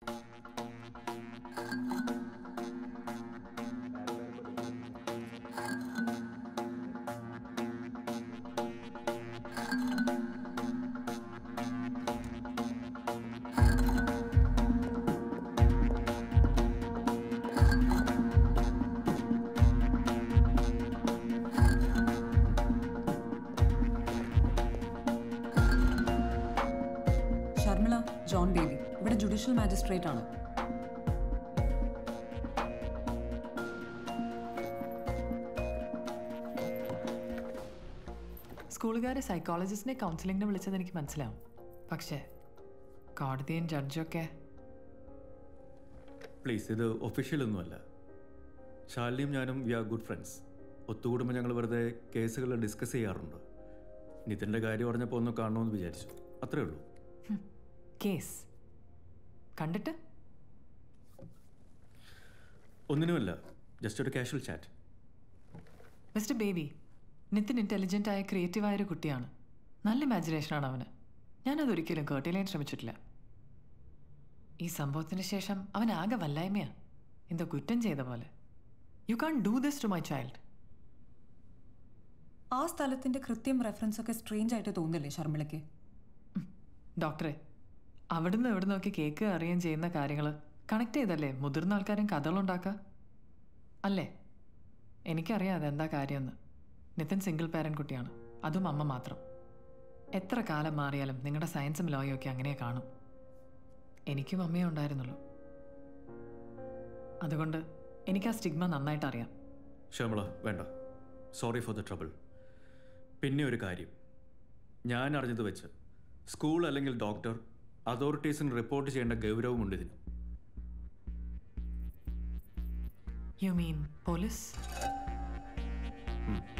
Sharmila John Baby ഇവിടെ judicial magistrate ആണ് സ്കൂളുകാരെ സൈക്കോളജിസ്റ്റിനെ കൗൺസിലിങ്ങിന് വിളിച്ചത് എനിക്ക് മനസ്സിലാവും പക്ഷേ കോടതിയും ജഡ്ജൊക്കെ പ്ലീസ് ഇത് ഒഫീഷ്യൽ ഒന്നുമല്ല ശാലിനിയും ഞാനും വി ആർ ഗുഡ് ഫ്രണ്ട്സ് ഒത്തുകൂടുമ്പോൾ ഞങ്ങൾ വെറുതെ കേസുകൾ ഡിസ്കസ് ചെയ്യാറുണ്ട് നിതിൻ്റെ കാര്യം പറഞ്ഞപ്പോൾ ഒന്ന് കാണണമെന്ന് വിചാരിച്ചു അത്രേ ഉള്ളൂ കേസ് കണ്ടിട്ട് ഒന്നിനുമല്ല ജസ്റ്റ് ഒരു casual chat mister Baby Nithin intelligent ആയ ക്രിയേറ്റീവായ ഒരു കുട്ടിയാണ് നല്ല ഇമാജിനേഷനാണ് അവന് ഞാനതൊരിക്കലും കേട്ടില്ലാൻ ശ്രമിച്ചിട്ടില്ല ഈ സംഭവത്തിന് ശേഷം അവൻ ആകെ വല്ലായ്മയാ എന്തോ കുറ്റം ചെയ്ത പോലെ you can do this to my child ആ സ്ഥലത്തിന്റെ കൃത്യം റെഫറൻസ് ഒക്കെ സ്ട്രേഞ്ച് ആയിട്ട് തോന്നില്ലേ ഷർമിളയ്ക്ക് ഡോക്ടറെ അവിടുന്ന് എവിടെ നോക്കി കേക്ക് അറിയുകയും ചെയ്യുന്ന കാര്യങ്ങൾ കണക്ട് ചെയ്തല്ലേ മുതിർന്ന ആൾക്കാരും കഥകളുണ്ടാക്കുക അല്ലേ എനിക്കറിയാം അതെന്താ കാര്യമെന്ന് നിതിൻ സിംഗിൾ പാരൻറ് കുട്ടിയാണ് അതും അമ്മ മാത്രം എത്ര കാലം മാറിയാലും നിങ്ങളുടെ സയൻസും ലോയും ഒക്കെ അങ്ങനെ കാണും എനിക്കും അമ്മയേ ഉണ്ടായിരുന്നുള്ളൂ അതുകൊണ്ട് എനിക്ക് ആ സ്റ്റിഗ്മ നന്നായിട്ട് അറിയാം ശ്യാമള വേണ്ട സോറി ഫോർ ദ ട്രബിൾ പിന്നെ ഒരു കാര്യം ഞാൻ അറിഞ്ഞത് വെച്ച് സ്കൂൾ അല്ലെങ്കിൽ ഡോക്ടർ അതോറിറ്റീസിന് റിപ്പോർട്ട് ചെയ്യേണ്ട ഗൗരവമുണ്ട് ഇതിന് യു മീൻ പോലീസ് ഉം.